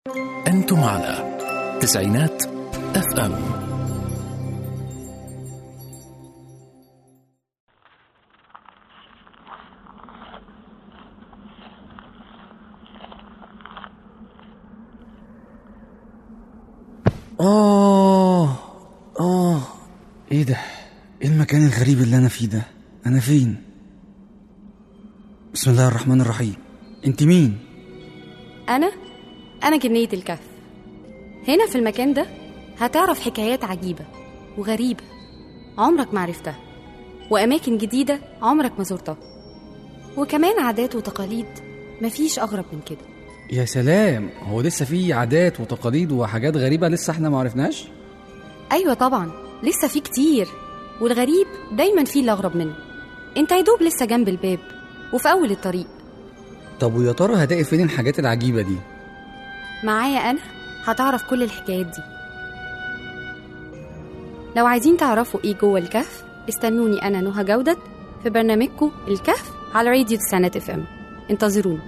أنتم على تسعينات اف ام آه آه إيه ده؟ إيه المكان الغريب اللي أنا فيه ده؟ أنا فين؟ بسم الله الرحمن الرحيم أنت مين؟ أنا أنا جنية الكهف هنا في المكان ده هتعرف حكايات عجيبة وغريبة عمرك ما عرفتها وأماكن جديدة عمرك ما زرتها وكمان عادات وتقاليد مفيش أغرب من كده يا سلام هو لسه في عادات وتقاليد وحاجات غريبة لسه احنا ما عرفناش؟ أيوة طبعا لسه في كتير والغريب دايما فيه اللي أغرب منه انت يا دوب لسه جنب الباب وفي أول الطريق طب ويا ترى هلاقي فين الحاجات العجيبة دي؟ معايا أنا هتعرف كل الحكايات دي لو عايزين تعرفوا إيه جوه الكهف استنوني أنا نهى جودة في برنامجكم الكهف على راديو تسعينات اف ام انتظرونا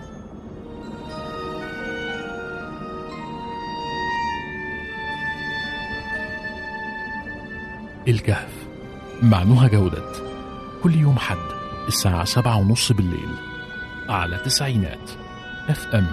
الكهف مع نهى جودة كل يوم حد الساعة سبعة ونص بالليل على تسعينات اف ام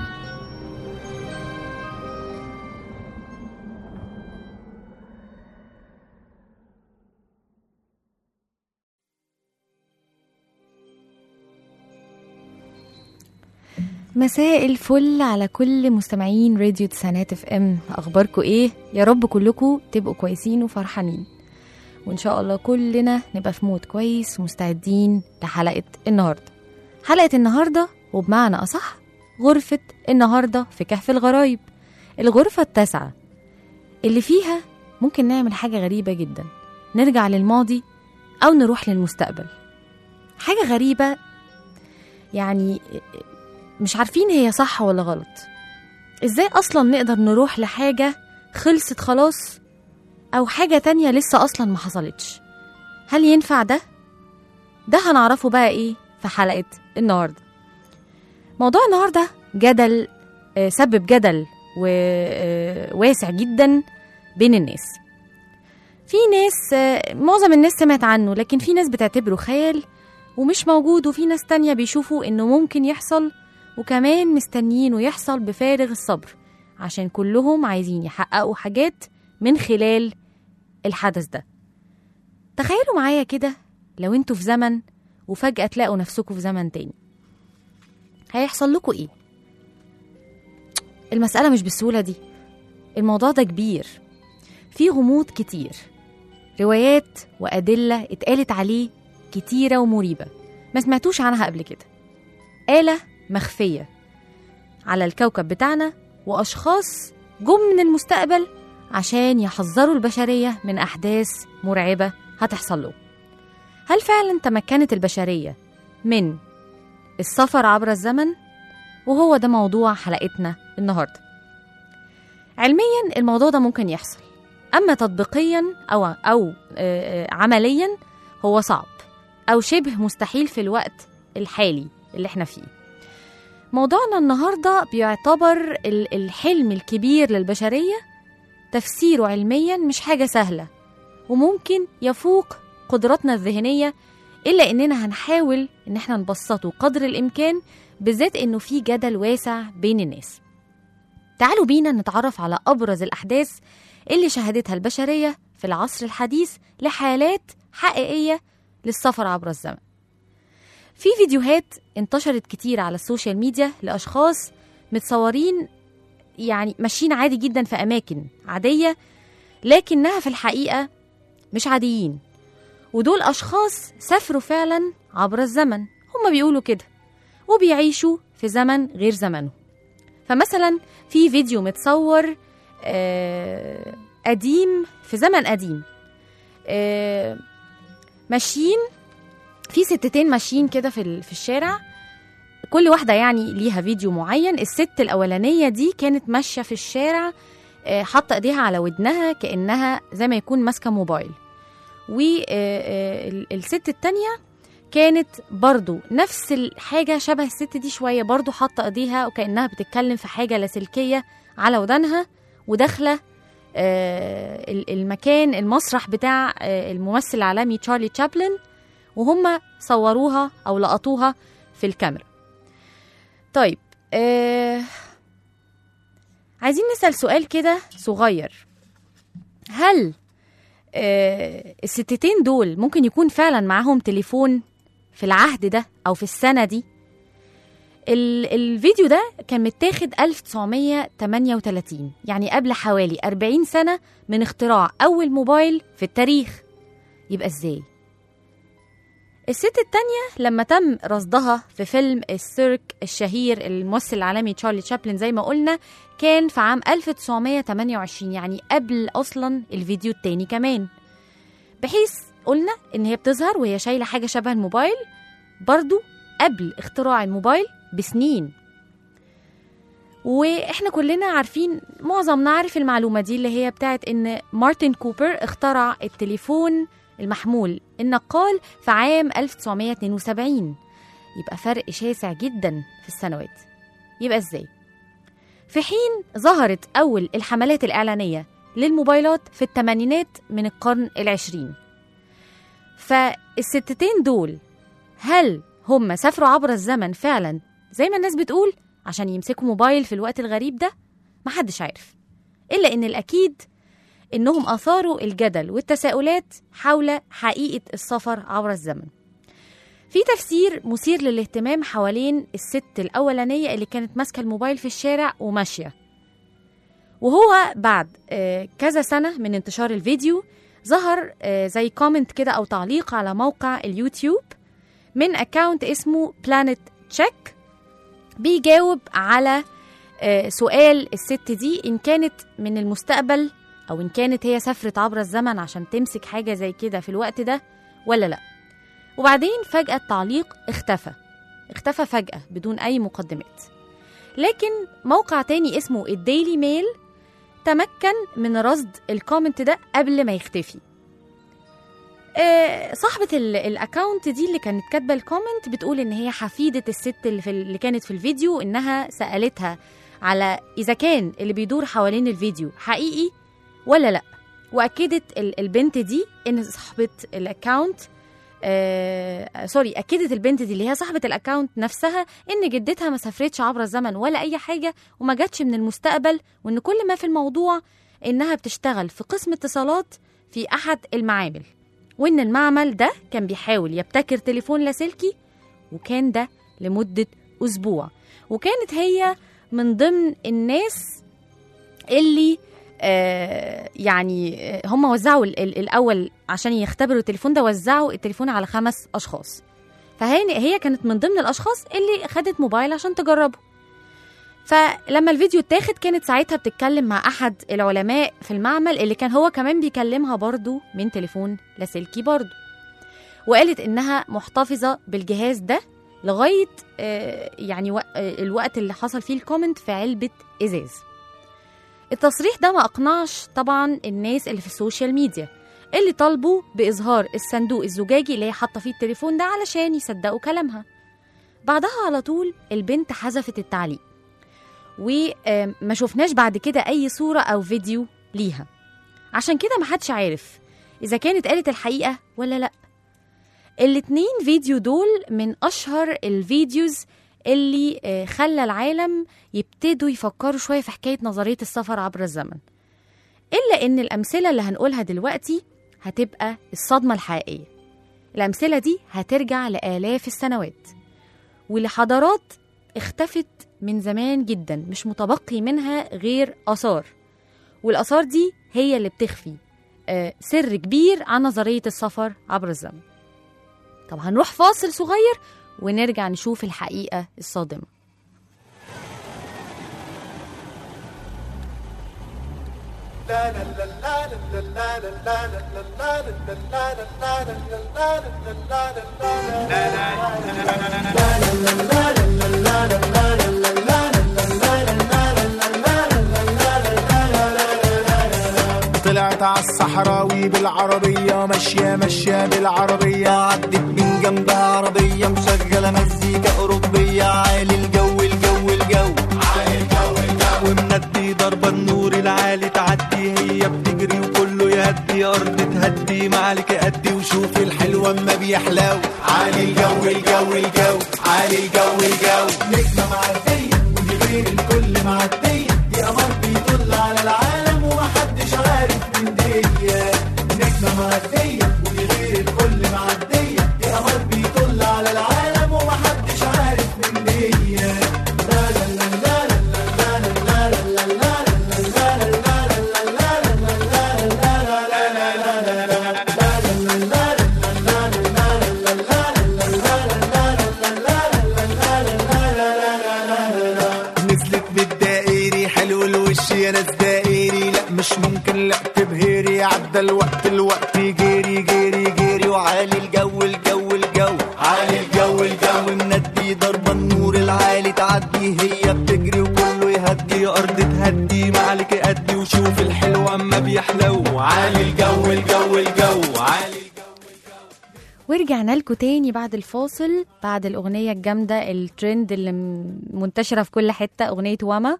مساء الفل على كل مستمعين راديو تسعينات اف ام اخباركم ايه يا رب كلكم تبقوا كويسين وفرحانين وان شاء الله كلنا نبقى في مود كويس ومستعدين لحلقه النهارده حلقه النهارده وبمعنى اصح غرفه النهارده في كهف الغرايب الغرفه التاسعه اللي فيها ممكن نعمل حاجه غريبه جدا نرجع للماضي او نروح للمستقبل حاجه غريبه يعني مش عارفين هي صح ولا غلط ازاي اصلا نقدر نروح لحاجة خلصت خلاص او حاجة تانية لسه اصلا ما حصلتش هل ينفع ده؟ ده هنعرفه بقى ايه في حلقة النهاردة موضوع النهاردة جدل آه، سبب جدل وواسع جدا بين الناس في ناس آه، معظم الناس سمعت عنه لكن في ناس بتعتبره خيال ومش موجود وفي ناس تانية بيشوفوا انه ممكن يحصل وكمان مستنيينه يحصل بفارغ الصبر عشان كلهم عايزين يحققوا حاجات من خلال الحدث ده تخيلوا معايا كده لو انتوا في زمن وفجأة تلاقوا نفسكم في زمن تاني هيحصل لكم ايه؟ المسألة مش بالسهولة دي الموضوع ده كبير فيه غموض كتير روايات وأدلة اتقالت عليه كتيرة ومريبة ما سمعتوش عنها قبل كده آلة مخفية على الكوكب بتاعنا وأشخاص جم من المستقبل عشان يحذروا البشرية من أحداث مرعبة هتحصل له هل فعلا تمكنت البشرية من السفر عبر الزمن؟ وهو ده موضوع حلقتنا النهاردة علميا الموضوع ده ممكن يحصل أما تطبيقيا أو, أو آه، آه، عمليا هو صعب أو شبه مستحيل في الوقت الحالي اللي احنا فيه موضوعنا النهاردة بيعتبر ال- الحلم الكبير للبشرية تفسيره علميا مش حاجة سهلة وممكن يفوق قدراتنا الذهنية إلا إننا هنحاول إن احنا نبسطه قدر الإمكان بالذات إنه في جدل واسع بين الناس تعالوا بينا نتعرف على أبرز الأحداث اللي شهدتها البشرية في العصر الحديث لحالات حقيقية للسفر عبر الزمن في فيديوهات انتشرت كتير على السوشيال ميديا لأشخاص متصورين يعني ماشيين عادي جدا في أماكن عادية لكنها في الحقيقة مش عاديين ودول أشخاص سافروا فعلا عبر الزمن هم بيقولوا كده وبيعيشوا في زمن غير زمنه فمثلا في فيديو متصور آه، قديم في زمن قديم آه، ماشيين في ستتين ماشيين كده في ال- في الشارع كل واحده يعني ليها فيديو معين الست الاولانيه دي كانت ماشيه في الشارع آه، حاطه ايديها على ودنها كانها زي ما يكون ماسكه موبايل والست التانية كانت برضو نفس الحاجة شبه الست دي شوية برضو حاطة ايديها وكأنها بتتكلم في حاجة لاسلكية على ودانها وداخلة آه، ال- المكان المسرح بتاع آه، الممثل العالمي تشارلي تشابلن وهم صوروها أو لقطوها في الكاميرا طيب آه عايزين نسأل سؤال كده صغير هل آه الستتين دول ممكن يكون فعلا معاهم تليفون في العهد ده أو في السنة دي ال- الفيديو ده كان متاخد 1938 يعني قبل حوالي 40 سنة من اختراع أول موبايل في التاريخ يبقى ازاي؟ الست التانية لما تم رصدها في فيلم السيرك الشهير الممثل العالمي تشارلي تشابلن زي ما قلنا كان في عام 1928 يعني قبل أصلا الفيديو التاني كمان بحيث قلنا إن هي بتظهر وهي شايلة حاجة شبه الموبايل برضو قبل اختراع الموبايل بسنين واحنا كلنا عارفين معظمنا عارف المعلومة دي اللي هي بتاعت ان مارتن كوبر اخترع التليفون المحمول النقال في عام 1972 يبقى فرق شاسع جدا في السنوات يبقى ازاي في حين ظهرت أول الحملات الإعلانية للموبايلات في الثمانينات من القرن العشرين فالستتين دول هل هم سافروا عبر الزمن فعلا زي ما الناس بتقول عشان يمسكوا موبايل في الوقت الغريب ده محدش عارف إلا إن الأكيد إنهم أثاروا الجدل والتساؤلات حول حقيقة السفر عبر الزمن في تفسير مثير للاهتمام حوالين الست الأولانية اللي كانت ماسكة الموبايل في الشارع وماشية وهو بعد آه، كذا سنة من انتشار الفيديو ظهر آه، زي كومنت كده أو تعليق على موقع اليوتيوب من أكاونت اسمه بلانت تشيك بيجاوب على آه، سؤال الست دي إن كانت من المستقبل أو إن كانت هي سافرت عبر الزمن عشان تمسك حاجة زي كده في الوقت ده ولا لأ وبعدين فجأة التعليق اختفى اختفى فجأة بدون أي مقدمات لكن موقع تاني اسمه الديلي ميل تمكن من رصد الكومنت ده قبل ما يختفي آه، صاحبة ال- الاكونت دي اللي كانت كاتبة الكومنت بتقول ان هي حفيدة الست اللي, في اللي كانت في الفيديو انها سألتها على اذا كان اللي بيدور حوالين الفيديو حقيقي ولا لا واكدت ال- البنت دي ان صاحبة الاكونت آه سوري اكدت البنت دي اللي هي صاحبه الاكونت نفسها ان جدتها ما سافرتش عبر الزمن ولا اي حاجه وما جاتش من المستقبل وان كل ما في الموضوع انها بتشتغل في قسم اتصالات في احد المعامل وان المعمل ده كان بيحاول يبتكر تليفون لاسلكي وكان ده لمده اسبوع وكانت هي من ضمن الناس اللي آه يعني آه، هم وزعوا ال- ال- الاول عشان يختبروا التليفون ده وزعوا التليفون على خمس اشخاص فهي هي كانت من ضمن الاشخاص اللي خدت موبايل عشان تجربه فلما الفيديو اتاخد كانت ساعتها بتتكلم مع احد العلماء في المعمل اللي كان هو كمان بيكلمها برضو من تليفون لاسلكي برضو وقالت انها محتفظه بالجهاز ده لغايه آه، يعني وق- آه، الوقت اللي حصل فيه الكومنت في علبه ازاز التصريح ده ما أقنعش طبعا الناس اللي في السوشيال ميديا اللي طالبوا بإظهار الصندوق الزجاجي اللي هي حاطة فيه التليفون ده علشان يصدقوا كلامها بعدها على طول البنت حذفت التعليق وما شفناش بعد كده أي صورة أو فيديو ليها عشان كده محدش عارف إذا كانت قالت الحقيقة ولا لأ الاتنين فيديو دول من أشهر الفيديوز اللي آه، خلى العالم يبتدوا يفكروا شوية في حكاية نظرية السفر عبر الزمن إلا إن الأمثلة اللي هنقولها دلوقتي هتبقى الصدمة الحقيقية الأمثلة دي هترجع لآلاف السنوات ولحضارات اختفت من زمان جدا مش متبقي منها غير آثار والآثار دي هي اللي بتخفي آه، سر كبير عن نظرية السفر عبر الزمن طب هنروح فاصل صغير ونرجع نشوف الحقيقة الصادمة طلعت على الصحراوي بالعربية ماشية ماشية بالعربية عدت من جنبها عربية مشغلة مزيكا أوروبية عالي الجو الجو الجو عالي الجو الجو ومندي ضربة النور العالي تعدي هي بتجري وكله يهدي أرض تهدي معلك أدي وشوف الحلوة أما بيحلو عالي الجو الجو الجو عالي الجو الجو نجمة معدية ودي غير الكل معدية دي قمر بيطل على العالم ومحدش عارف من دي نجمة معدية ودي غير الكل معدية دي قمر بيطل على العالم ومحدش عارف من دي لا لا لا لا لا لا لا لا لا لا نزلت بالدائري حلو الوش يا ناس دائري لا مش ممكن لا تبهري عدى الوقت الوقت جيري جيري جيري وعالي الجو الجو الجو عالي الجو الجو مندي ضربة النور العالي تعدي هي بتجري وكله يهدي أرض تهدي معلك أدي وشوف الحلو أما بيحلو عالي الجو الجو الجو عالي ورجعنا لكم تاني بعد الفاصل بعد الأغنية الجامدة الترند اللي م- منتشرة في كل حتة أغنية واما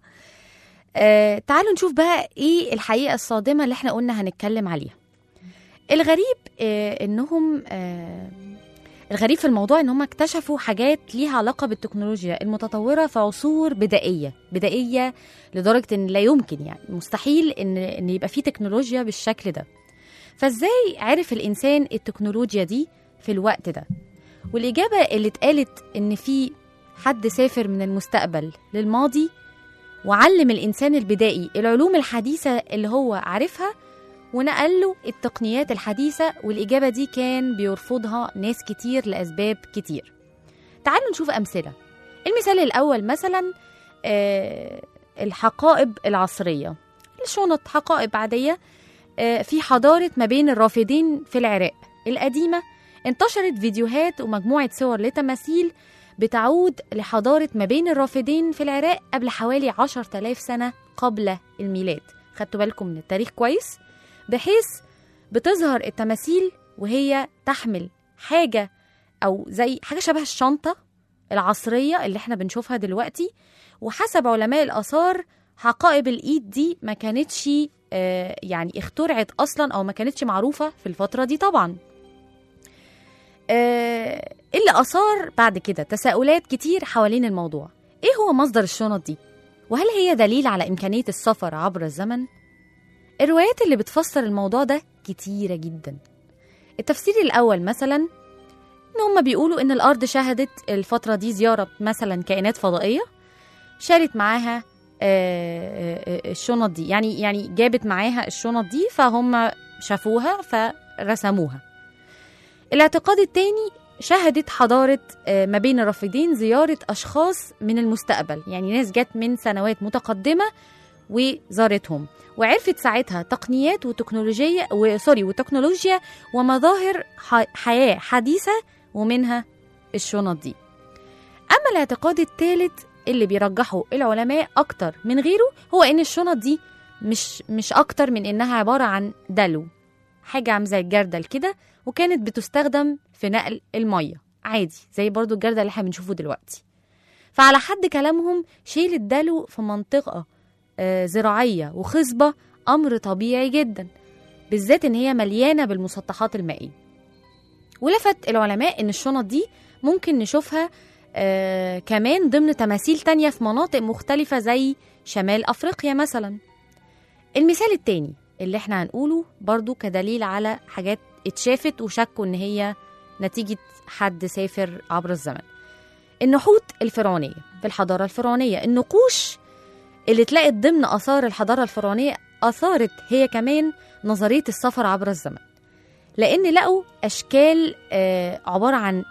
آه تعالوا نشوف بقى إيه الحقيقة الصادمة اللي احنا قلنا هنتكلم عليها الغريب آه إنهم آه الغريب في الموضوع إن هم اكتشفوا حاجات ليها علاقة بالتكنولوجيا المتطورة في عصور بدائية بدائية لدرجة إن لا يمكن يعني مستحيل إن إن يبقى في تكنولوجيا بالشكل ده فازاي عرف الانسان التكنولوجيا دي في الوقت ده والاجابه اللي اتقالت ان في حد سافر من المستقبل للماضي وعلم الانسان البدائي العلوم الحديثه اللي هو عارفها ونقل له التقنيات الحديثه والاجابه دي كان بيرفضها ناس كتير لاسباب كتير تعالوا نشوف امثله المثال الاول مثلا آه، الحقائب العصريه الشنط حقائب عاديه آه، في حضارة ما بين الرافدين في العراق القديمة انتشرت فيديوهات ومجموعة صور لتماثيل بتعود لحضارة ما بين الرافدين في العراق قبل حوالي 10,000 سنة قبل الميلاد خدتوا بالكم من التاريخ كويس بحيث بتظهر التماثيل وهي تحمل حاجة أو زي حاجة شبه الشنطة العصرية اللي احنا بنشوفها دلوقتي وحسب علماء الآثار حقائب الإيد دي ما كانتش آه، يعني اخترعت اصلا او ما كانتش معروفه في الفتره دي طبعا آه، اللي اثار بعد كده تساؤلات كتير حوالين الموضوع ايه هو مصدر الشنط دي وهل هي دليل على امكانيه السفر عبر الزمن الروايات اللي بتفسر الموضوع ده كتيره جدا التفسير الاول مثلا ان هم بيقولوا ان الارض شهدت الفتره دي زياره مثلا كائنات فضائيه شالت معاها آه، آه، الشنط دي يعني يعني جابت معاها الشنط دي فهم شافوها فرسموها الاعتقاد التاني شهدت حضارة آه، ما بين الرافدين زيارة أشخاص من المستقبل يعني ناس جت من سنوات متقدمة وزارتهم وعرفت ساعتها تقنيات وتكنولوجيا وسوري وتكنولوجيا ومظاهر ح- حياة حديثة ومنها الشنط دي أما الاعتقاد الثالث اللي بيرجحه العلماء أكتر من غيره هو إن الشنط دي مش مش أكتر من إنها عبارة عن دلو حاجة عاملة زي الجردل كده وكانت بتستخدم في نقل المية عادي زي برضو الجردل اللي احنا بنشوفه دلوقتي فعلى حد كلامهم شيل الدلو في منطقة آه، زراعية وخصبة أمر طبيعي جدا بالذات إن هي مليانة بالمسطحات المائية ولفت العلماء إن الشنط دي ممكن نشوفها آه كمان ضمن تماثيل تانية في مناطق مختلفة زي شمال أفريقيا مثلا المثال التاني اللي احنا هنقوله برضو كدليل على حاجات اتشافت وشكوا ان هي نتيجة حد سافر عبر الزمن النحوت الفرعونية في الحضارة الفرعونية النقوش اللي اتلقت ضمن آثار الحضارة الفرعونية أثارت هي كمان نظرية السفر عبر الزمن لأن لقوا أشكال آه عبارة عن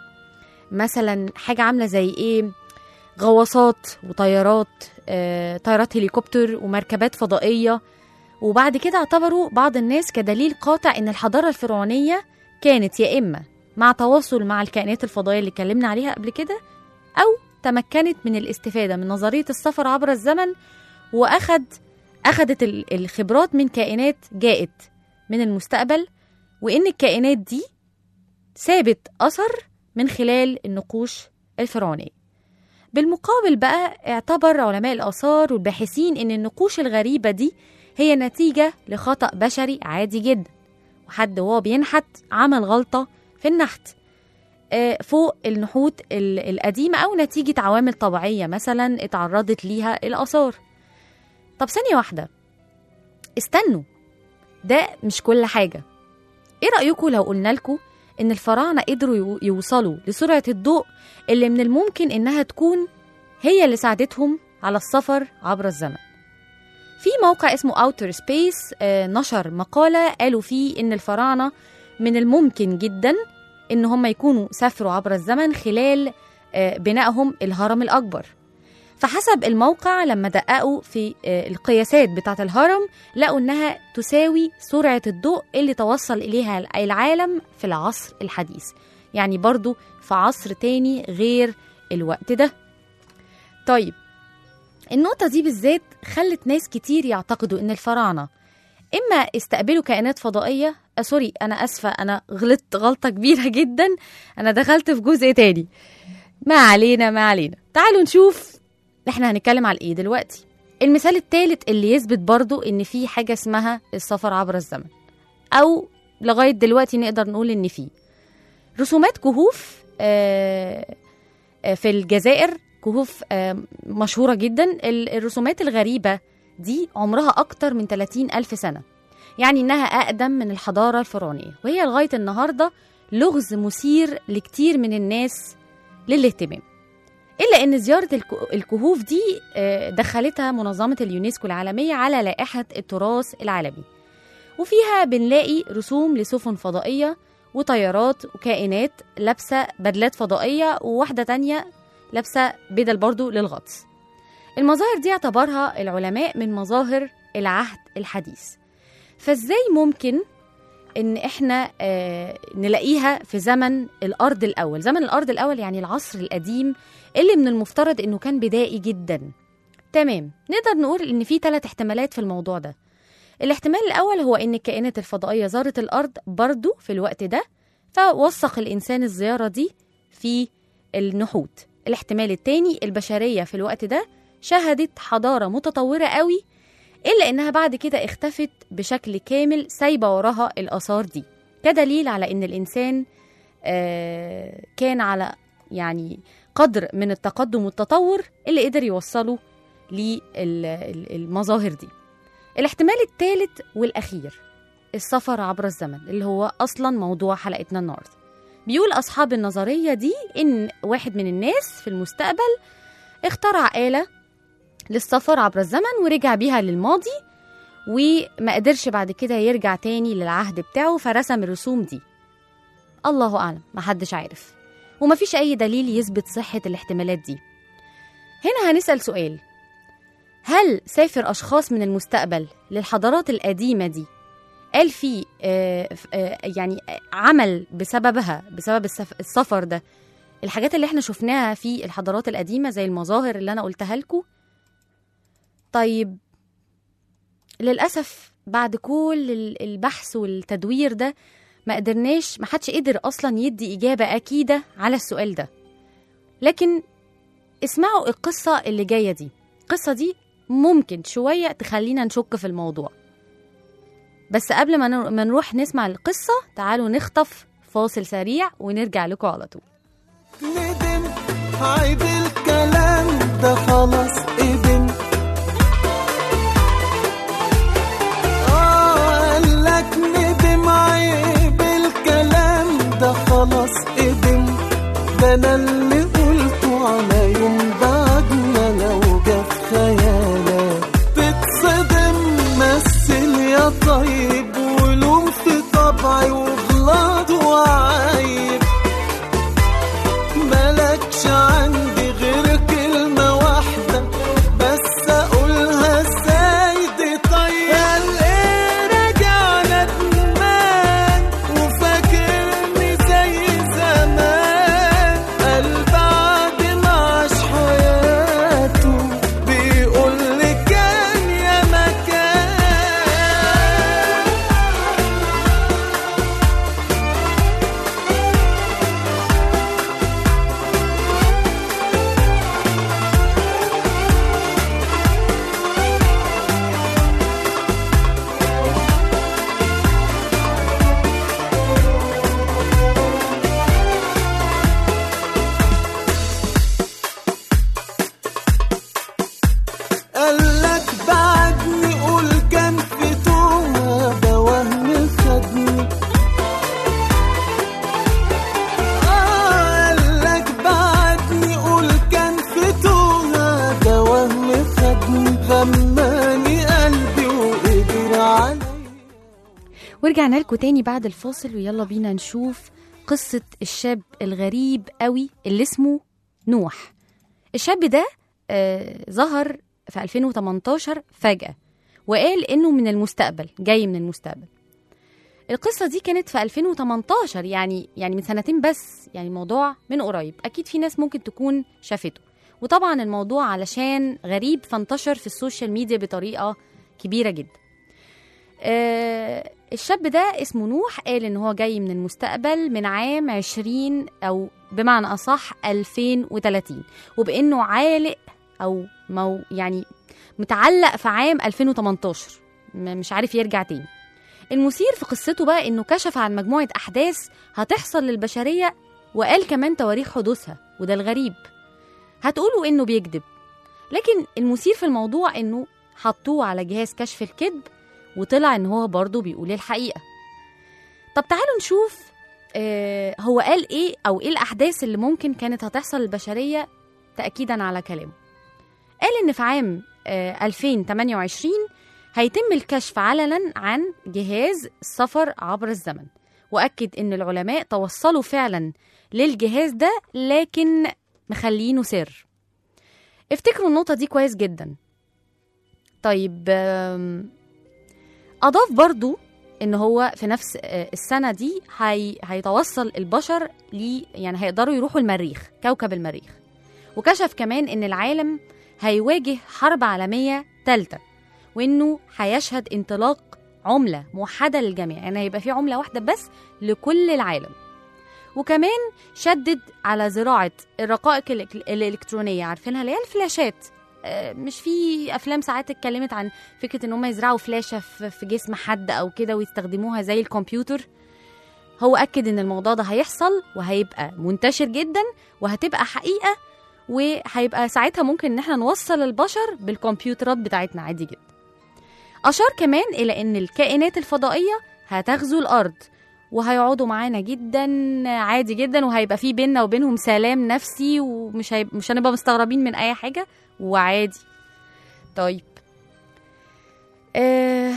مثلا حاجة عاملة زي إيه غواصات وطيارات آه طيارات هليكوبتر ومركبات فضائية وبعد كده اعتبروا بعض الناس كدليل قاطع ان الحضاره الفرعونيه كانت يا اما مع تواصل مع الكائنات الفضائيه اللي اتكلمنا عليها قبل كده او تمكنت من الاستفاده من نظريه السفر عبر الزمن واخد اخدت ال- الخبرات من كائنات جاءت من المستقبل وان الكائنات دي سابت اثر من خلال النقوش الفرعونية بالمقابل بقى اعتبر علماء الآثار والباحثين إن النقوش الغريبة دي هي نتيجة لخطأ بشري عادي جدا وحد وهو بينحت عمل غلطة في النحت آه، فوق النحوت ال- القديمة أو نتيجة عوامل طبيعية مثلا اتعرضت ليها الآثار طب ثانية واحدة استنوا ده مش كل حاجة ايه رأيكم لو قلنا لكم ان الفراعنة قدروا يو- يوصلوا لسرعة الضوء اللي من الممكن انها تكون هي اللي ساعدتهم على السفر عبر الزمن في موقع اسمه Outer Space آه، نشر مقالة قالوا فيه ان الفراعنة من الممكن جدا ان هم يكونوا سافروا عبر الزمن خلال آه، بنائهم الهرم الأكبر فحسب الموقع لما دققوا في آه، القياسات بتاعة الهرم لقوا إنها تساوي سرعة الضوء اللي توصل إليها العالم في العصر الحديث يعني برضو في عصر تاني غير الوقت ده طيب النقطة دي بالذات خلت ناس كتير يعتقدوا إن الفراعنة إما استقبلوا كائنات فضائية آه سوري أنا أسفة أنا غلطت غلطة كبيرة جدا أنا دخلت في جزء تاني ما علينا ما علينا تعالوا نشوف احنا هنتكلم على ايه دلوقتي المثال الثالث اللي يثبت برضو ان في حاجة اسمها السفر عبر الزمن او لغاية دلوقتي نقدر نقول ان في رسومات كهوف آه، آه، في الجزائر كهوف آه، مشهورة جدا ال- الرسومات الغريبة دي عمرها أكتر من 30 ألف سنة يعني إنها أقدم من الحضارة الفرعونية وهي لغاية النهاردة لغز مثير لكتير من الناس للاهتمام إلا إن زيارة الك- الكهوف دي آه، دخلتها منظمة اليونسكو العالمية على لائحة التراث العالمي وفيها بنلاقي رسوم لسفن فضائية وطيارات وكائنات لابسة بدلات فضائية وواحدة تانية لابسة بدل برضو للغطس المظاهر دي اعتبرها العلماء من مظاهر العهد الحديث فازاي ممكن ان احنا آه نلاقيها في زمن الارض الاول زمن الارض الاول يعني العصر القديم اللي من المفترض انه كان بدائي جدا تمام نقدر نقول ان في ثلاث احتمالات في الموضوع ده الاحتمال الاول هو ان الكائنات الفضائيه زارت الارض برضو في الوقت ده فوثق الانسان الزياره دي في النحوت الاحتمال التاني البشريه في الوقت ده شهدت حضاره متطوره قوي الا انها بعد كده اختفت بشكل كامل سايبه وراها الاثار دي كدليل على ان الانسان آه، كان على يعني قدر من التقدم والتطور اللي قدر يوصله للمظاهر دي الاحتمال الثالث والاخير السفر عبر الزمن اللي هو اصلا موضوع حلقتنا النهارده بيقول اصحاب النظريه دي ان واحد من الناس في المستقبل اخترع آلة للسفر عبر الزمن ورجع بيها للماضي وما قدرش بعد كده يرجع تاني للعهد بتاعه فرسم الرسوم دي الله أعلم محدش عارف ومفيش أي دليل يثبت صحة الاحتمالات دي هنا هنسأل سؤال هل سافر أشخاص من المستقبل للحضارات القديمة دي قال في آه آه يعني عمل بسببها بسبب السف- السفر ده الحاجات اللي احنا شفناها في الحضارات القديمة زي المظاهر اللي أنا قلتها لكم طيب للأسف بعد كل ال- البحث والتدوير ده ما قدرناش ما حدش قدر أصلا يدي إجابة أكيدة على السؤال ده لكن اسمعوا القصة اللي جاية دي القصة دي ممكن شوية تخلينا نشك في الموضوع بس قبل ما نر- ما نروح نسمع القصة تعالوا نخطف فاصل سريع ونرجع لكم على طول ندم عيب الكلام ده خلاص قدم آه قالك ندم عيب الكلام ده خلاص قدم ده انا اللي قلته على يوم بعدنا لو جه في خيالك تتصدم مثل يا طيب ولوم في طبعي وغلط وعيب ملكش عندي غير كلمة واحدة بس أقولها ازاي دي طيب قال ايه راجع ندمان وفاكرني زي زمان قلبي سماني قلبي وقدر علي ورجعنا لكم تاني بعد الفاصل ويلا بينا نشوف قصة الشاب الغريب قوي اللي اسمه نوح الشاب ده آه ظهر في 2018 فجأة وقال إنه من المستقبل جاي من المستقبل القصة دي كانت في 2018 يعني يعني من سنتين بس يعني الموضوع من قريب أكيد في ناس ممكن تكون شافته وطبعا الموضوع علشان غريب فانتشر في السوشيال ميديا بطريقة كبيرة جدا آه الشاب ده اسمه نوح قال ان هو جاي من المستقبل من عام 20 او بمعنى اصح 2030 وبانه عالق او مو يعني متعلق في عام 2018 م- مش عارف يرجع تاني المثير في قصته بقى انه كشف عن مجموعه احداث هتحصل للبشريه وقال كمان تواريخ حدوثها وده الغريب هتقولوا انه بيكذب لكن المثير في الموضوع انه حطوه على جهاز كشف الكذب وطلع ان هو برضه بيقول الحقيقه طب تعالوا نشوف آه هو قال ايه او ايه الاحداث اللي ممكن كانت هتحصل للبشريه تاكيدا على كلامه قال ان في عام آه 2028 هيتم الكشف علنا عن جهاز السفر عبر الزمن واكد ان العلماء توصلوا فعلا للجهاز ده لكن مخلينه سر افتكروا النقطه دي كويس جدا طيب آم، أضاف برضو إن هو في نفس آه، السنة دي هي... هيتوصل البشر ل يعني هيقدروا يروحوا المريخ كوكب المريخ وكشف كمان إن العالم هيواجه حرب عالمية ثالثة وإنه هيشهد انطلاق عملة موحدة للجميع يعني هيبقى في عملة واحدة بس لكل العالم وكمان شدد على زراعة الرقائق الإلك- الإلكترونية عارفينها اللي هي الفلاشات آه، مش في افلام ساعات اتكلمت عن فكره ان هم يزرعوا فلاشه في في جسم حد او كده ويستخدموها زي الكمبيوتر هو اكد ان الموضوع ده هيحصل وهيبقى منتشر جدا وهتبقى حقيقه وهيبقى ساعتها ممكن ان احنا نوصل البشر بالكمبيوترات بتاعتنا عادي جدا اشار كمان الى ان الكائنات الفضائيه هتغزو الارض وهيقعدوا معانا جدا عادي جدا وهيبقى في بيننا وبينهم سلام نفسي ومش هيب... مش هنبقى مستغربين من اي حاجه وعادي طيب آه...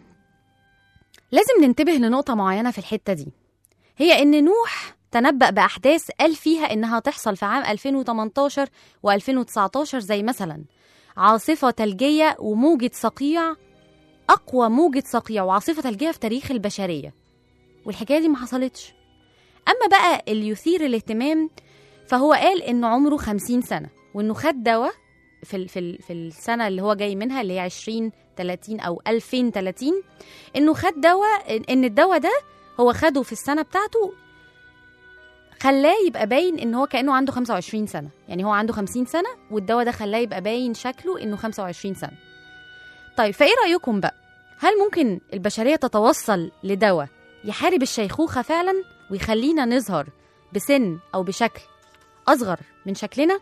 لازم ننتبه لنقطة معينة في الحتة دي هي إن نوح تنبأ بأحداث قال فيها إنها تحصل في عام 2018 و2019 زي مثلا عاصفة ثلجية وموجة صقيع أقوى موجة صقيع وعاصفة ثلجية في تاريخ البشرية والحكاية دي ما حصلتش أما بقى اللي يثير الاهتمام فهو قال إنه عمره 50 سنة وإنه خد دواء في ال- في ال- في السنه اللي هو جاي منها اللي هي 20 30 او 2030 انه خد دواء ان الدواء ده هو خده في السنه بتاعته خلاه يبقى باين ان هو كانه عنده 25 سنه يعني هو عنده 50 سنه والدواء ده خلاه يبقى باين شكله انه 25 سنه طيب فايه رايكم بقى هل ممكن البشريه تتوصل لدواء يحارب الشيخوخه فعلا ويخلينا نظهر بسن او بشكل اصغر من شكلنا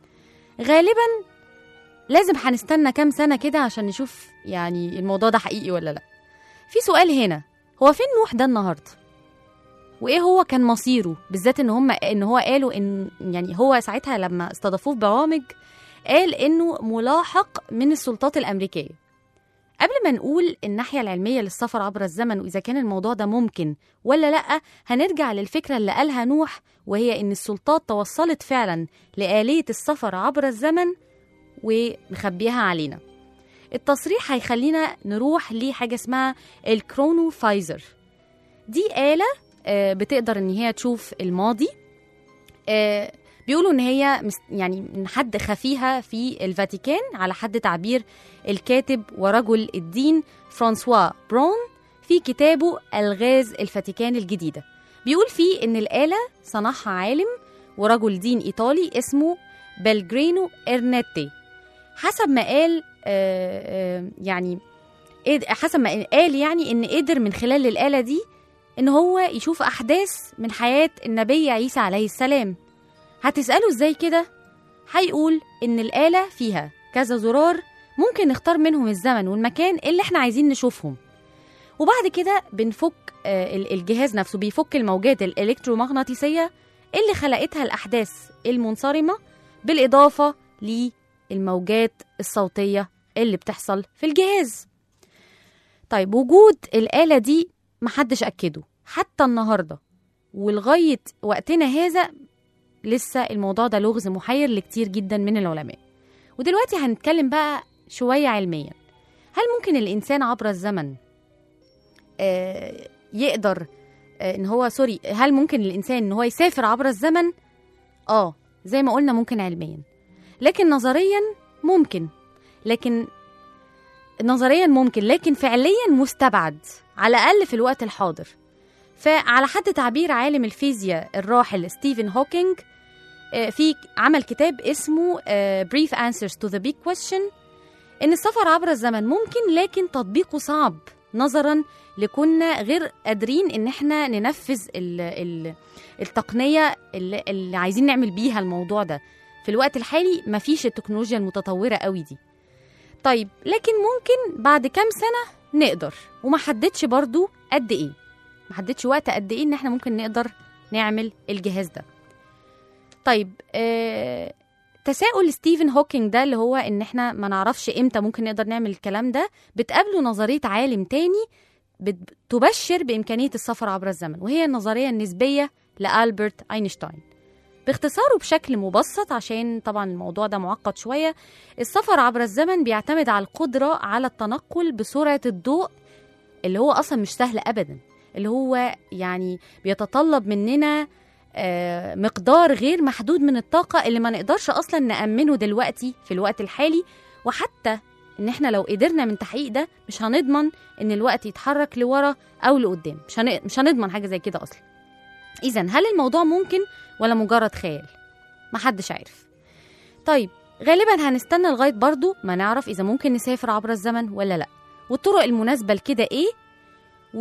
غالبا لازم هنستنى كام سنة كده عشان نشوف يعني الموضوع ده حقيقي ولا لا في سؤال هنا هو فين نوح ده النهارده وايه هو كان مصيره بالذات ان هم ان هو قالوا ان يعني هو ساعتها لما استضافوه في برامج قال انه ملاحق من السلطات الامريكيه قبل ما نقول الناحيه العلميه للسفر عبر الزمن واذا كان الموضوع ده ممكن ولا لا هنرجع للفكره اللي قالها نوح وهي ان السلطات توصلت فعلا لآلية السفر عبر الزمن ومخبيها علينا التصريح هيخلينا نروح لحاجة اسمها الكرونو فايزر دي آلة آه، بتقدر ان هي تشوف الماضي آه، بيقولوا ان هي مس- يعني من حد خفيها في الفاتيكان على حد تعبير الكاتب ورجل الدين فرانسوا برون في كتابه الغاز الفاتيكان الجديدة بيقول فيه ان الآلة صنعها عالم ورجل دين إيطالي اسمه بلجرينو إرنيتي حسب ما قال آه، آه، يعني قد- حسب ما قال يعني ان قدر من خلال الآلة دي ان هو يشوف احداث من حياة النبي عيسى عليه السلام هتسألوا ازاي كده هيقول ان الآلة فيها كذا زرار ممكن نختار منهم الزمن والمكان اللي احنا عايزين نشوفهم وبعد كده بنفك آه، ال- الجهاز نفسه بيفك الموجات الإلكترومغناطيسية اللي خلقتها الأحداث المنصرمة بالإضافة للموجات الصوتية اللي بتحصل في الجهاز طيب وجود الآلة دي محدش أكده حتى النهاردة ولغاية وقتنا هذا لسه الموضوع ده لغز محير لكتير جدا من العلماء ودلوقتي هنتكلم بقى شوية علميا هل ممكن الإنسان عبر الزمن آه، يقدر آه، ان هو سوري هل ممكن الانسان ان هو يسافر عبر الزمن اه زي ما قلنا ممكن علميا لكن نظريا ممكن لكن نظريا ممكن لكن فعليا مستبعد على الاقل في الوقت الحاضر فعلى حد تعبير عالم الفيزياء الراحل ستيفن هوكينج آه، في عمل كتاب اسمه آه، Brief Answers to the Big Question إن السفر عبر الزمن ممكن لكن تطبيقه صعب نظرا لكنا غير قادرين إن احنا ننفذ ال ال التقنية اللي, اللي عايزين نعمل بيها الموضوع ده في الوقت الحالي مفيش التكنولوجيا المتطورة قوي دي طيب لكن ممكن بعد كام سنة نقدر وما حددش برضو قد ايه ما حددش وقت قد ايه ان احنا ممكن نقدر نعمل الجهاز ده طيب آه تساؤل ستيفن هوكينج ده اللي هو ان احنا ما نعرفش امتى ممكن نقدر نعمل الكلام ده بتقابله نظريه عالم تاني بت- تبشر بامكانيه السفر عبر الزمن وهي النظريه النسبيه لالبرت اينشتاين باختصاره بشكل مبسط عشان طبعا الموضوع ده معقد شويه السفر عبر الزمن بيعتمد على القدره على التنقل بسرعه الضوء اللي هو اصلا مش سهل ابدا اللي هو يعني بيتطلب مننا آه، مقدار غير محدود من الطاقة اللي ما نقدرش أصلا نأمنه دلوقتي في الوقت الحالي وحتى إن إحنا لو قدرنا من تحقيق ده مش هنضمن إن الوقت يتحرك لورا أو لقدام مش, هن... مش هنضمن حاجة زي كده أصلا إذا هل الموضوع ممكن ولا مجرد خيال؟ محدش عارف طيب غالبا هنستنى لغاية برضو ما نعرف إذا ممكن نسافر عبر الزمن ولا لأ والطرق المناسبة لكده إيه و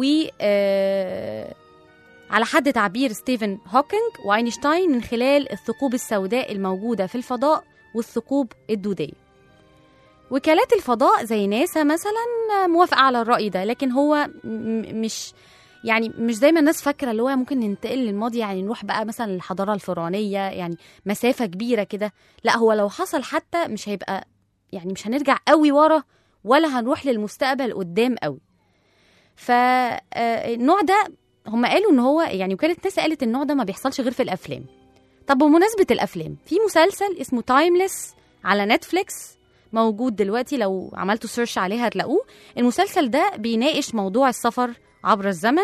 آه على حد تعبير ستيفن هوكينج واينشتاين من خلال الثقوب السوداء الموجودة في الفضاء والثقوب الدودية وكالات الفضاء زي ناسا مثلا موافقة على الرأي ده لكن هو م- مش يعني مش زي ما الناس فاكرة اللي هو ممكن ننتقل للماضي يعني نروح بقى مثلا للحضارة الفرعونية يعني مسافة كبيرة كده لا هو لو حصل حتى مش هيبقى يعني مش هنرجع قوي ورا ولا هنروح للمستقبل قدام قوي فالنوع ده هم قالوا ان هو يعني وكاله ناسا قالت النوع ده ما بيحصلش غير في الافلام طب بمناسبه الافلام في مسلسل اسمه تايمليس على نتفليكس موجود دلوقتي لو عملتوا سيرش عليه هتلاقوه المسلسل ده بيناقش موضوع السفر عبر الزمن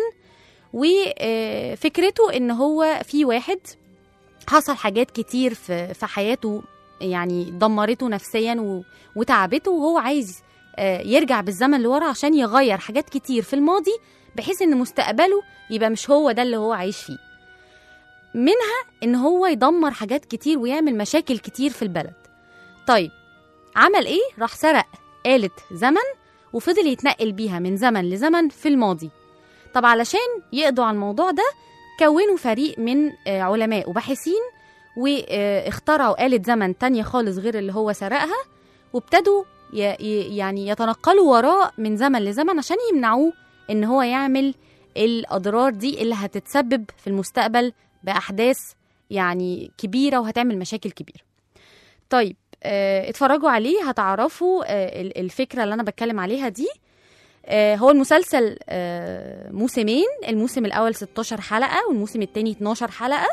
وفكرته ان هو في واحد حصل حاجات كتير في في حياته يعني دمرته نفسيا و- وتعبته وهو عايز آه، يرجع بالزمن لورا عشان يغير حاجات كتير في الماضي بحيث ان مستقبله يبقى مش هو ده اللي هو عايش فيه منها ان هو يدمر حاجات كتير ويعمل مشاكل كتير في البلد طيب عمل ايه راح سرق آلة زمن وفضل يتنقل بيها من زمن لزمن في الماضي طب علشان يقضوا على الموضوع ده كونوا فريق من آه، علماء وباحثين واخترعوا آلة زمن تانية خالص غير اللي هو سرقها وابتدوا ي- ي- يعني يتنقلوا وراه من زمن لزمن عشان يمنعوه ان هو يعمل الاضرار دي اللي هتتسبب في المستقبل باحداث يعني كبيره وهتعمل مشاكل كبيره طيب آه، اتفرجوا عليه هتعرفوا آه، ال- الفكره اللي انا بتكلم عليها دي آه، هو المسلسل آه، موسمين الموسم الاول 16 حلقه والموسم الثاني 12 حلقه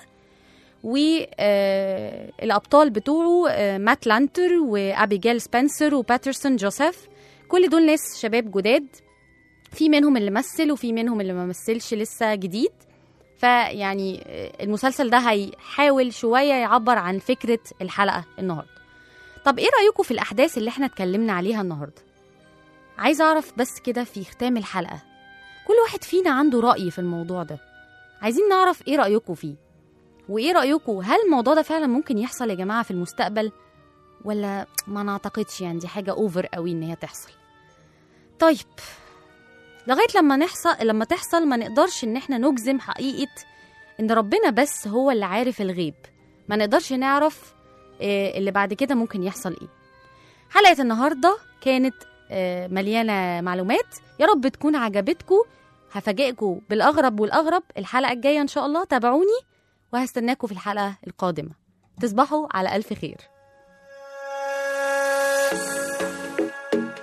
والابطال بتوعه آه، مات لانتر وابيجيل سبنسر وباترسون جوزيف كل دول ناس شباب جداد في منهم اللي مثل وفي منهم اللي ما مثلش لسه جديد فيعني آه، المسلسل ده هيحاول شويه يعبر عن فكره الحلقه النهارده طب ايه رايكم في الاحداث اللي احنا اتكلمنا عليها النهارده عايزه اعرف بس كده في ختام الحلقه كل واحد فينا عنده راي في الموضوع ده عايزين نعرف ايه رايكم فيه وايه رايكم هل الموضوع ده فعلا ممكن يحصل يا جماعه في المستقبل ولا ما نعتقدش يعني دي حاجه اوفر قوي ان هي تحصل طيب لغايه لما نحصل لما تحصل ما نقدرش ان احنا نجزم حقيقه ان ربنا بس هو اللي عارف الغيب ما نقدرش نعرف آه، اللي بعد كده ممكن يحصل ايه حلقه النهارده كانت آه، مليانه معلومات يا رب تكون عجبتكم هفاجئكم بالاغرب والاغرب الحلقه الجايه ان شاء الله تابعوني وهستناكم في الحلقه القادمه تصبحوا على الف خير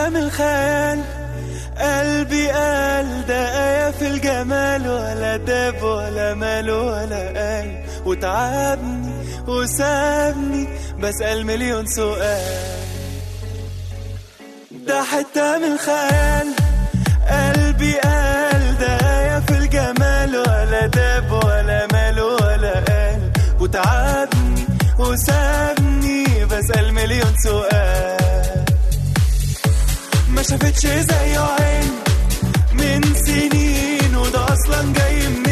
حتة من الخيال قلبي قال ده آية في الجمال ولا داب ولا مال ولا قال وتعبني وسابني بسأل مليون سؤال ده حتة من الخيال قلبي قال ده آية في الجمال ولا داب ولا مال ولا قال وتعبني وسابني بسأل مليون سؤال ما شافتش زيه عين من سنين وده اصلا جاي من